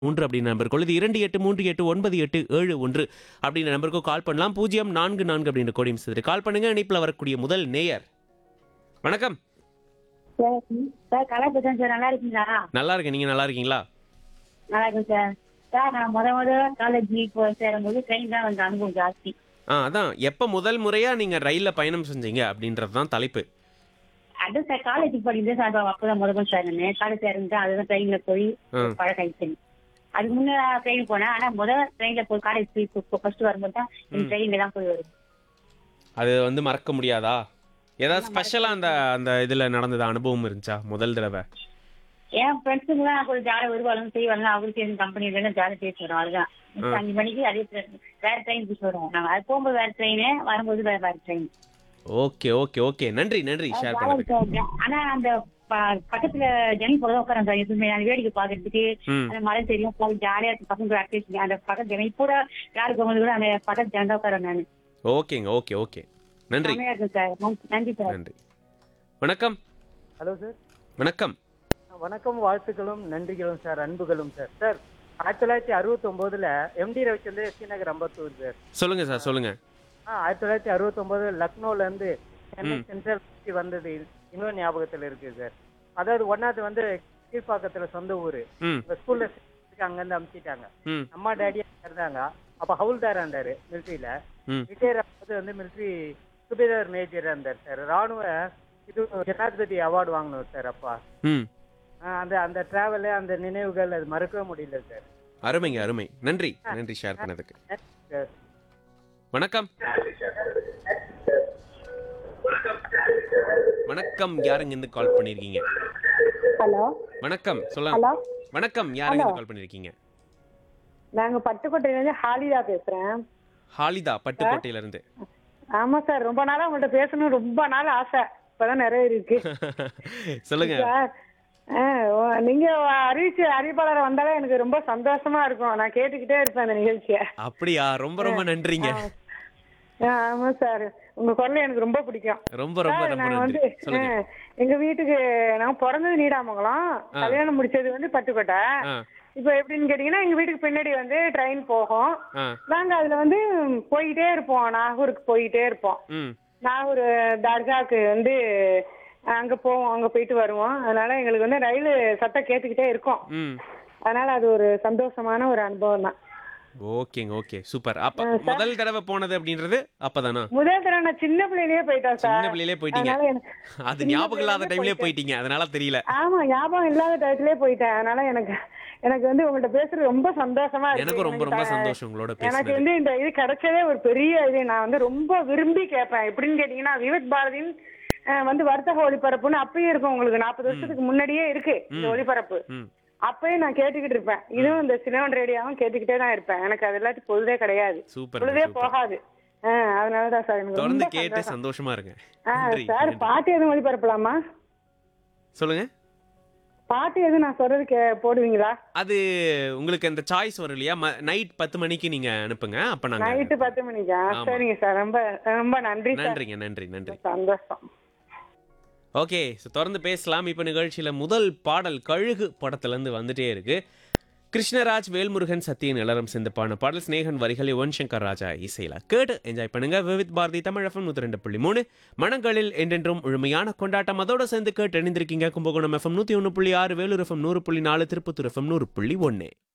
மூன்று அப்படின்ற நம்பர் கொள்ளுது இரண்டு எட்டு மூன்று எட்டு ஒன்பது எட்டு ஏழு ஒன்று அப்படின்ற நம்பருக்கு கால் பண்ணலாம் பூஜ்ஜியம் நான்கு நான்கு அப்படின்ற கோடி மிஸ்து கால் பண்ணுங்க இணைப்பில் வரக்கூடிய முதல் நேயர் வணக்கம் சார் சார் கலா பேசுறேன் சார் நல்லா இருக்கீங்களா நல்லா இருக்கேன் நீங்க நல்லா இருக்கீங்களா நல்லா இருக்கேன் சார் சார் நான் முத முத காலேஜ் இப்போ சேரும்போது ட்ரெயின் தான் வந்து அனுபவம் ஜாஸ்தி ஆ அதான் எப்போ முதல் முறையா நீங்க ரயில்ல பயணம் செஞ்சீங்க அப்படின்றது தான் தலைப்பு அது சார் காலேஜ் படிக்கிறது சார் அப்பதான் முத முதல் சேரணும் காலேஜ் சேருங்க அதுதான் ட்ரெயின்ல போய் ஆ. பழக்கம் ஆயிடுச்சு அதுக்கு முன்ன ட்ரெயின் போனேன் ஆனா முத ட்ரெயின்ல போய் காலேஜ் போய் ஃபர்ஸ்ட் வரும்போது தான் இந்த ட்ரெயின்ல தான் போய் வரும் அது வந்து மறக்க முடியாதா ஏதாவது ஸ்பெஷலா அந்த அந்த இதுல நடந்தது அனுபவம் இருந்துச்சா முதல் தடவை என் ஃப்ரெண்ட்ஸுங்களாம் கொஞ்சம் ஜாலியாக வருவாங்க செய்வாங்க அவருக்கு எந்த கம்பெனில ஜாலியாக பேசி வரும் அதுதான் இப்ப அஞ்சு மணிக்கு அதே train- வேற ட்ரெயின் பிடிச்சி வருவோம் நாங்க அது போகும்போது வேற ட்ரெயின் வரும்போது வேற வேற ட்ரெயின் ஓகே ஓகே ஓகே நன்றி நன்றி ஷேர் பண்ணதுக்கு ஆனா அந்த ப- பக்கத்துல ஜனி போல உட்காரம் சார் எதுவுமே அந்த வேடிக்கை பாக்குறதுக்கு ம் அந்த மழை தெரியும் போய் ஜாலியா இருக்கு பசங்க ஆக்டிவிட்டி அந்த பக்கத்து ஜனி கூட யாரு போகும்போது கூட அந்த பக்கத்து ஜனதா உட்காரம் நான் ஓகேங்க ஓகே ஓகே நன்றி செமையா இருக்கும் சார் நன்றி- நன்றி சார் நன்றி வணக்கம் ஹலோ சார் வணக்கம் வணக்கம் வாழ்த்துக்களும் நன்றிகளும் சார் அன்புகளும் சார் சார் ஆயிரத்தி தொள்ளாயிரத்தி அறுபத்தொம்போதுல எம்டி ரவிச்சந்திரன் ஸ்ரீநகர் அம்பத்தூர் சார் சொல்லுங்க சார் சொல்லுங்க ஆ ஆயிரத்தி தொள்ளாயிரத்தி அறுபத்தொம்போது லக்னோல இருந்து சென்னை ம். சென்ட்ரல் சிட்டி வந்தது இன்னும் ஞாபகத்துல இருக்கு சார் அதாவது ஒன்னாவது வந்து கீழ்ப்பாக்கத்துல சொந்த ஊரு ம் இந்த ஸ்கூல்ல அங்கிருந்து அமுச்சிட்டாங்க ம் அம்மா டேடியா இருந்தாங்க அப்ப ஹவுல்தாரா இருந்தாரு மிலிட்ரியில ம் ரிட்டையர் ஆகும்போது வந்து மிலிட்ரி சுபேதார் மேஜரா இருந்தார் சார் ராணுவ இது ஜனாதிபதி அவார்டு வாங்கினோம் சார் அப்பா ம் ஆ, அந்த அந்த டிராவல் அந்த நினைவுகள் அது மறக்கவே முடியல சார் அருமைங்க அருமை நன்றி நன்றி ஷேர் பண்ணதுக்கு சார் வணக்கம் வணக்கம் யாருங்க இருந்து கால் பண்ணிருக்கீங்க ஹலோ வணக்கம் சொல்லலாம் ஹலோ வணக்கம் யாருங்க இருந்து கால் பண்ணிருக்கீங்க நாங்க பட்டுக்கோட்டையிலேருந்து ஹாலிதா பேசுறேன் ஹாலிதா பட்டுக்கோட்டையில இருந்து ஆமா சார் ரொம்ப நாளா உங்கள்ட்ட பேசணும் ரொம்ப நாள் ஆசை இப்பதான் நிறைய இருக்கு சொல்லுங்க சார் ஆ, ஓ- நீங்க அறிவிச்சு அறிவிப்பாளர் வந்தாலே எனக்கு ரொம்ப சந்தோஷமா இருக்கும் நான் கேட்டுக்கிட்டே இருப்பேன் அந்த நிகழ்ச்சியை அப்படியா ரொம்ப ரொம்ப நன்றிங்க ஆ, ஆமா சார் உங்க குரல் எனக்கு ரொம்ப பிடிக்கும் ரொம்ப ரொம்ப சார், ரொம்ப நாங்க நன்றி வந்து சொல்லுங்க ஆ, எங்க வீட்டுக்கு நான் பிறந்தது நீடாமங்கலம் ஆ. கல்யாணம் முடிச்சது வந்து பட்டுக்கோட்டை ஆ இப்போ எப்படின்னு கேட்டீங்கன்னா எங்க வீட்டுக்கு பின்னாடி வந்து ட்ரெயின் போகும் ஆ நாங்க அதுல வந்து போயிட்டே இருப்போம் நாகூருக்கு போயிட்டே இருப்போம் ம் நாகூர் தர்காக்கு வந்து அங்க போவோம் அங்க போயிட்டு வருவோம் அதனால எங்களுக்கு வந்து ரயில் சத்தம் கேட்டுக்கிட்டே இருக்கும் ம் அதனால அது ஒரு சந்தோஷமான ஒரு அனுபவம் தான் ஓகேங்க ஓகே சூப்பர் அப்ப முதல் தடவை போனது அப்படின்றது அப்பதானா முதல் தடவை நான் சின்ன பிள்ளையிலேயே போயிட்டேன் சின்ன சார் பிள்ளையிலே போயிட்டீங்க அதனால எனக்கு அது சின்ன ஞாபகம் இல்லாத பிள்ளையிலே டைம்லயே போயிட்டேன். போயிட்டீங்க அதனால தெரியல ஆமா ஞாபகம் இல்லாத டயத்திலே போயிட்டேன் அதனால எனக்கு எனக்கு வந்து உங்கள்ட்ட பேசுறது ரொம்ப சந்தோஷமா இருக்கு எனக்கும் ரொம்ப ரொம்ப எனக்கு சந்தோஷம் உங்களோட எனக்கு பேசுனது வந்து இந்த இது கிடைச்சதே ஒரு பெரிய இது நான் வந்து ரொம்ப விரும்பி கேட்பேன் எப்படின்னு கேட்டீங்கன்னா விவேக் பாரதியின் அஹ், வந்து வர்த்தக ஒளிபரப்புன்னு அப்பயே இருக்கும் உங்களுக்கு நாற்பது வருஷத்துக்கு முன்னாடியே இருக்கு இந்த ம். ஒளிபரப்பு ம் அப்பயே நான் கேட்டுக்கிட்டு இருப்பேன் இதுவும் இந்த சிலவன் ரேடியோவும் கேட்டுக்கிட்டே தான் இருப்பேன் எனக்கு அது எல்லாத்தையும் பொழுதே கிடையாது சூப்பர் பொழுதே சூப்பர் போகாது அஹ், அதனாலதான் சார் எனக்கு தொடர்ந்து ரொம்ப கேட்டு சந்தோஷம். சந்தோஷமா இருங்க ஆ, நன்றி சார் நன்றி. பாட்டு எதுவும் ஒளிபரப்பலாமா சொல்லுங்க பாட்டு எதுவும் நான் சொல்றது கே போடுவீங்களா அது உங்களுக்கு அந்த சாய்ஸ் வரும் இல்லையா நைட் பத்து மணிக்கு நீங்க அனுப்புங்க அப்ப நாங்க நைட்டு பத்து மணிக்கா ஆமா. சரிங்க சார் ரொம்ப ரொம்ப நன்றி சார் நன்றிங்க நன்றி நன்றி சந்தோஷம் ஓகே ஸோ தொடர்ந்து பேசலாம் இப்போ நிகழ்ச்சியில் முதல் பாடல் கழுகு படத்துலேருந்து வந்துட்டே இருக்கு கிருஷ்ணராஜ் வேல்முருகன் சத்தியன் இளரம் சிந்தப்பான பாடல் ஸ்நேகன் வரிகளை யுவன் சங்கர் ராஜா இசையில கேட்டு என்ஜாய் பண்ணுங்க விவித் பாரதி தமிழ் எஃப்எம் நூற்றி ரெண்டு புள்ளி மூணு மனங்களில் என்றென்றும் முழுமையான கொண்டாட்டம் அதோட சேர்ந்து கேட்டு இணைந்திருக்கீங்க கும்பகோணம் எஃப்எம் நூற்றி ஒன்று புள்ளி ஆறு வேலூர் எஃப்எம் நூறு புள்ளி நாலு திருப்பத்தூர் எஃப்எம் நூறு புள்ளி ஒன்று